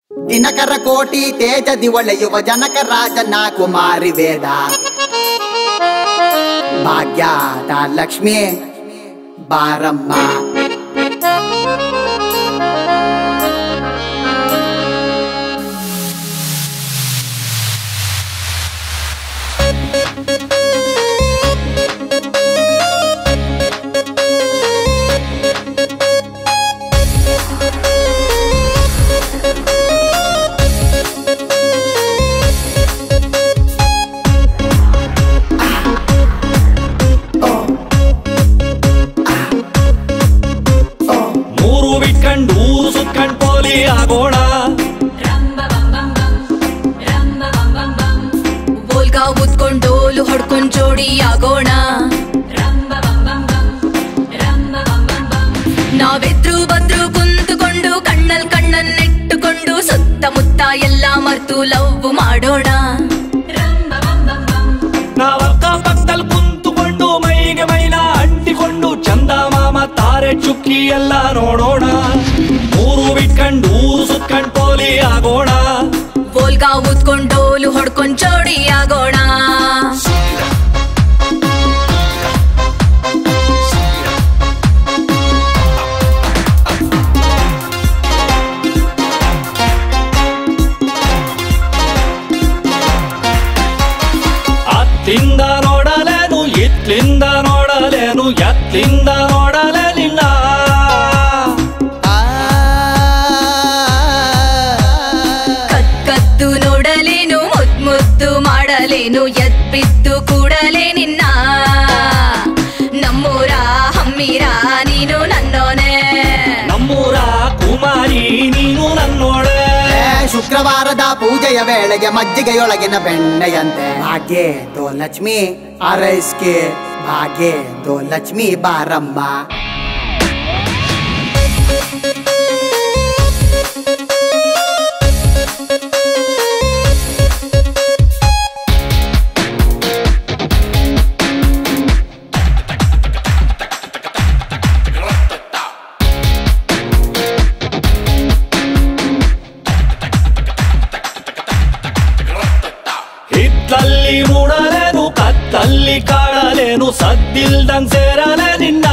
ದಿನಕರ ಕೋಟಿ ತೇಜದಿ ಒಳೆಯುವ ಜನಕ ರಾಜನ ಕುಮಾರಿ ವೇದ ಭಾಗ್ಯದ ಲಕ್ಷ್ಮಿ ಬಾರಮ್ಮ ಮೂರು ಬಿಟ್ಕಂಡ್ ಊರು ಸುತ್ಕಂಡ್ ಪೋಲಿ ಆಗೋಣ ಬೋಲ್ಗ ಉತ್ಕೊಂಡ್ ಡೋಲು ಹೊಡ್ಕೊಂಡ್ ಜೋಡಿ ಆಗೋಣ ನಾವೆದ್ರು ಬಂದ್ರು ಕುಂತುಕೊಂಡು ಕಣ್ಣಲ್ ಕಣ್ಣನ್ನಿಟ್ಟುಕೊಂಡು ಸುತ್ತಮುತ್ತ ಎಲ್ಲ ಮರ್ತು ಲವ್ ಮಾಡೋಣ ನಾವಕ್ಕ ಪಕ್ಕದಲ್ಲಿ ಕುಂತುಕೊಂಡು ಮೈಗೆ ಮೈನ ಅಂಟಿಕೊಂಡು ಚಂದ ಮಾಮ ತಾರೆ ಚುಕ್ಕಿ ಎಲ್ಲ ನೋಡೋಣ ಮೂರು ಬಿಟ್ಕಂಡ್ ಊರು ಸುತ್ಕಂಡ್ ಪೋಲಿ ಆಗೋಣ ಬೋಲ್ಗ ಉತ್ಕೊಂಡ್ ಡೋಲು ಹೊಡ್ಕೊಂಡ್ ಜೋಡಿ ಆಗೋಣ ಅತ್ತಿಂದ ನೋಡಲೇನು ಇತ್ಲಿಂದ ನೋಡಲೇನು ಎತ್ತಿಂದ ನೋಡಲೇನಿಲ್ಲ ಕದ್ದು ನೋಡಲೇನು ಮುದ್ ಮುದ್ದು ಮಾಡಲೇನು ಎದ್ ಬಿದ್ದು ಕೂಡಲೇ ನಿನ್ನ ನಮ್ಮೂರ ಹಮ್ಮೀರ ನೀನು ನನ್ನೋನೆ ನಮ್ಮೂರ ಕುಮಾರಿ ನೀನು ನನ್ನೋಳೆ ಏ, ಶುಕ್ರವಾರದ ಪೂಜೆಯ ವೇಳೆಗೆ ಮಜ್ಜಿಗೆಯೊಳಗಿನ ಬೆಣ್ಣೆಯಂತೆ ಭಾಗ್ಯ ದೋ ಲಕ್ಷ್ಮಿ ಅರೈಸ್ಕೆ ಭಾಗ್ಯ ದೋ ಲಕ್ಷ್ಮಿ ಬಾರಮ್ಮ ಹಿತ್ತಲ್ಲಿ ಮೂಡಲೇನು ಕತ್ತಲ್ಲಿ ಕಾಣಲೇನು ಸದ್ದಿಲ್ದಂಗ್ ಸೇರಲೆ ನಿನ್ನ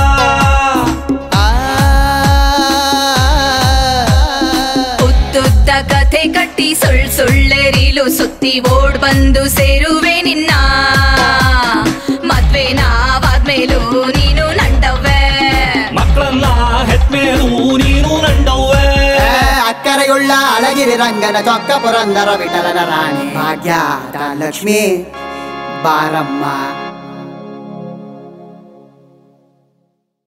ಉದ್ದುದ್ದ ಕಥೆ ಕಟ್ಟಿ ಸುಳ್ ಸುಳ್ಳೆ ರೀಲು ಸುತ್ತಿ ಓಡ್ ಬಂದು ಸೇರುವೆ ನಿನ್ನ ಮದ್ವೆ ನಾವಾದ್ಮೇಲೂ ನೀನು ನಂಡವ್ವೆ ಮಕ್ಕಳನ್ನ ಹೆತ್ಮೇಲು ನೀನು ನಂಡವ್ವೆ ಏ, ಅಕ್ಕರೆಯುಳ್ಳ ಅಳಗಿರಿ ರಂಗನ ಚೊಕ್ಕ ಪುರಂದರ ವಿಠಲನ ರಾಣಿ ಭಾಗ್ಯದ ಲಕ್ಷ್ಮಿ ಬಾರಮ್ಮ